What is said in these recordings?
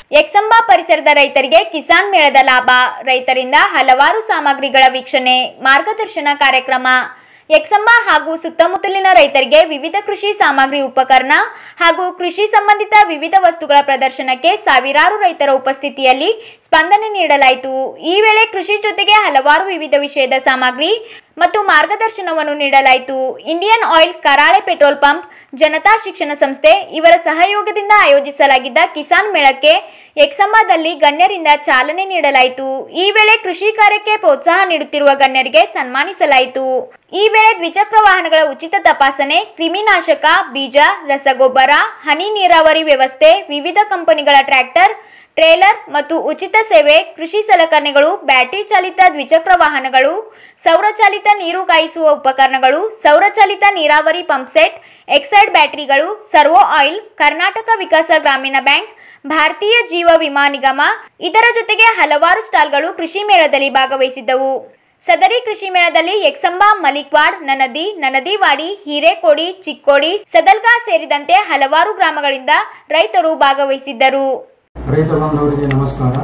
ಎಕ್ಸಂಬ ಪರಿಸರದ ರೈತರಿಗೆ ಕಿಸಾನ್ ಮೇಳದ ಲಾಭ ರೈತರಿಂದ ಹಲವಾರು ಸಾಮಗ್ರಿಗಳ ವೀಕ್ಷಣೆ ಮಾರ್ಗದರ್ಶನ ಕಾರ್ಯಕ್ರಮ ಎಕ್ಸಂಬ ಹಾಗೂ ಸುತ್ತಮುತ್ತಲಿನ ರೈತರಿಗೆ ವಿವಿಧ ಕೃಷಿ ಸಾಮಗ್ರಿ ಉಪಕರಣ ಹಾಗೂ ಕೃಷಿ ಸಂಬಂಧಿತ ವಿವಿಧ ವಸ್ತುಗಳ ಪ್ರದರ್ಶನಕ್ಕೆ ಸಾವಿರಾರು ರೈತರ ಉಪಸ್ಥಿತಿಯಲ್ಲಿ ಸ್ಪಂದನೆ ನೀಡಲಾಯಿತು ಈ ವೇಳೆ ಕೃಷಿ ಜೊತೆಗೆ ಹಲವಾರು ವಿವಿಧ ವಿಷಯದ ಸಾಮಗ್ರಿ ಮತ್ತು ಮಾರ್ಗದರ್ಶನವನ್ನು ನೀಡಲಾಯಿತು Indian oil Karale petrol pump Janata Shikshana Samsthe ಇವರ ಸಹಯೋಗದಿಂದ ಆಯೋಜಿಸಲಾಗಿದ್ದ ಕಿಸಾನ್ ಮೇಳಕ್ಕೆ ಎಕ್ಸಂಬದಲ್ಲಿ ಗಣ್ಯರಿಂದ ಚಾಲನೆ ನೀಡಲಾಯಿತು ಈ ವೇಳೆ ಕೃಷಿ ಕಾರ್ಯಕ್ಕೆ ಪ್ರೋತ್ಸಾಹ ನೀಡುತ್ತಿರುವ ಗಣ್ಯರಿಗೆ ಸನ್ಮಾನಿಸಲಾಯಿತು ಈ ವೇಳೆ ದ್ವಿಚಕ್ರ ವಾಹನಗಳ ಉಚಿತ ತಪಾಸಣೆ ಕ್ರಿಮಿನಾಶಕ ಬೀಜ ರಸಗೊಬ್ಬರ ಹನಿ ನೀರಾವರಿ ವ್ಯವಸ್ಥೆ ವಿವಿಧ ಕಂಪನಿಗಳ ಟ್ರ್ಯಾಕ್ಟರ್ ಟ್ರೇಲರ್ ಮತ್ತು ಉಚಿತ ಸೇವೆ ಕೃಷಿ ಸಲಕರಣೆಗಳು ಬ್ಯಾಟರಿ ಚಾಲಿತ ದ್ವಿಚಕ್ರ ವಾಹನಗಳು ಸೌರಚಾಲಿತ ನೀರು ಕಾಯಿಸುವ ಉಪಕರಣಗಳು ಸೌರಚಾಲಿತ ನೀರಾವರಿ ಪಂಪ್ಸೆಟ್ ಎಕ್ಸೈಡ್ ಬ್ಯಾಟರಿಗಳು Servo oil Karnataka Vikasa Grameena bank ಭಾರತೀಯ ಜೀವ ವಿಮಾ ನಿಗಮ ಇದರ ಜೊತೆಗೆ ಹಲವಾರು ಸ್ಟಾಲ್ಗಳು ಕೃಷಿ ಮೇಳದಲ್ಲಿ ಭಾಗವಹಿಸಿದ್ದವು ಸದರಿ ಕೃಷಿ ಮೇಳದಲ್ಲಿ ಎಕ್ಸಂಬ ಮಲಿಕ್ವಾಡ್ ನನದಿ ನನದಿವಾಡಿ ಹಿರೇಕೋಡಿ ಚಿಕ್ಕೋಡಿ ಸದಲ್ಗಾ ಸೇರಿದಂತೆ ಹಲವಾರು ಗ್ರಾಮಗಳಿಂದ ರೈತರು ಭಾಗವಹಿಸಿದ್ದರು ರೈತ ಬಾಂಧವರಿಗೆ ನಮಸ್ಕಾರ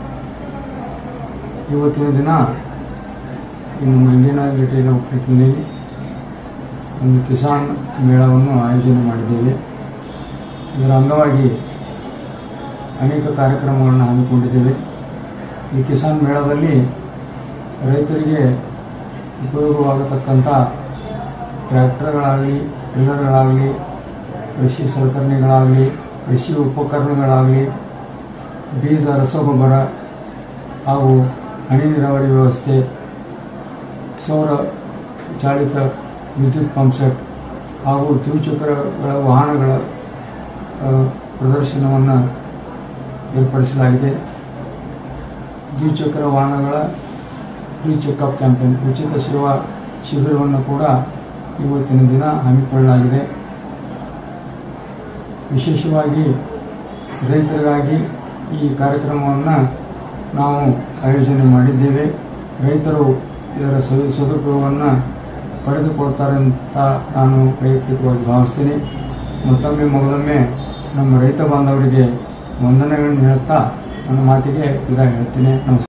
ಇವತ್ತಿನ ದಿನ ಈ ನಮ್ಮ ಇಂಡಿಯನ್ ಆಯಿಲ್ ರಿಟೈಲ್ ಔಟ್ಲೆಟ್ನಲ್ಲಿ ಒಂದು ಕಿಸಾನ್ ಮೇಳವನ್ನು ಆಯೋಜನೆ ಮಾಡಿದ್ದೇವೆ ಇದರ ಅಂಗವಾಗಿ ಅನೇಕ ಕಾರ್ಯಕ್ರಮಗಳನ್ನು ಹಮ್ಮಿಕೊಂಡಿದ್ದೇವೆ ಈ ಕಿಸಾನ್ ಮೇಳದಲ್ಲಿ ರೈತರಿಗೆ ಉಪಯೋಗವಾಗತಕ್ಕಂಥ ಟ್ರ್ಯಾಕ್ಟರ್ಗಳಾಗಲಿ ಟಿಲ್ಲರ್ಗಳಾಗಲಿ ಕೃಷಿ ಸಲಕರಣೆಗಳಾಗಲಿ ಕೃಷಿ ಉಪಕರಣಗಳಾಗಲಿ ಬೀಜ ರಸಗೊಬ್ಬರ ಹಾಗೂ ಹನಿ ನೀರಾವರಿ ವ್ಯವಸ್ಥೆ ಸೌರ ಚಾಲಿತ ವಿದ್ಯುತ್ ಪಂಪ್ಸೆಟ್ ಹಾಗೂ ದ್ವಿಚಕ್ರಗಳ ವಾಹನಗಳ ಆ, ಪ್ರದರ್ಶನವನ್ನು ಏರ್ಪಡಿಸಲಾಗಿದೆ ದ್ವಿಚಕ್ರ ವಾಹನಗಳ ಫ್ರೀ ಚೆಕಪ್ ಕ್ಯಾಂಪೇನ್ ಉಚಿತ ಸೇವಾ ಶಿಬಿರವನ್ನು ಕೂಡ ಇವತ್ತಿನ ದಿನ ಹಮ್ಮಿಕೊಳ್ಳಲಾಗಿದೆ ವಿಶೇಷವಾಗಿ ರೈತರಿಗಾಗಿ ಈ ಕಾರ್ಯಕ್ರಮವನ್ನು ನಾವು ಆಯೋಜನೆ ಮಾಡಿದ್ದೇವೆ ರೈತರು ಇದರ ಸದು ಸದುಪಯೋಗವನ್ನು ಪಡೆದುಕೊಳ್ತಾರೆ ಅಂತ ನಾನು ವೈಯಕ್ತಿಕವಾಗಿ ಭಾವಿಸ್ತೀನಿ ಮತ್ತೊಮ್ಮೆ ಮೊದಲೊಮ್ಮೆ ನಮ್ಮ ರೈತ ಬಾಂಧವರಿಗೆ ವಂದನೆಗಳನ್ನು ಹೇಳುತ್ತಾ ನನ್ನ ಮಾತಿಗೆ ವಿದಾಯ ಹೇಳ್ತೀನಿ ನಮಸ್ಕಾರ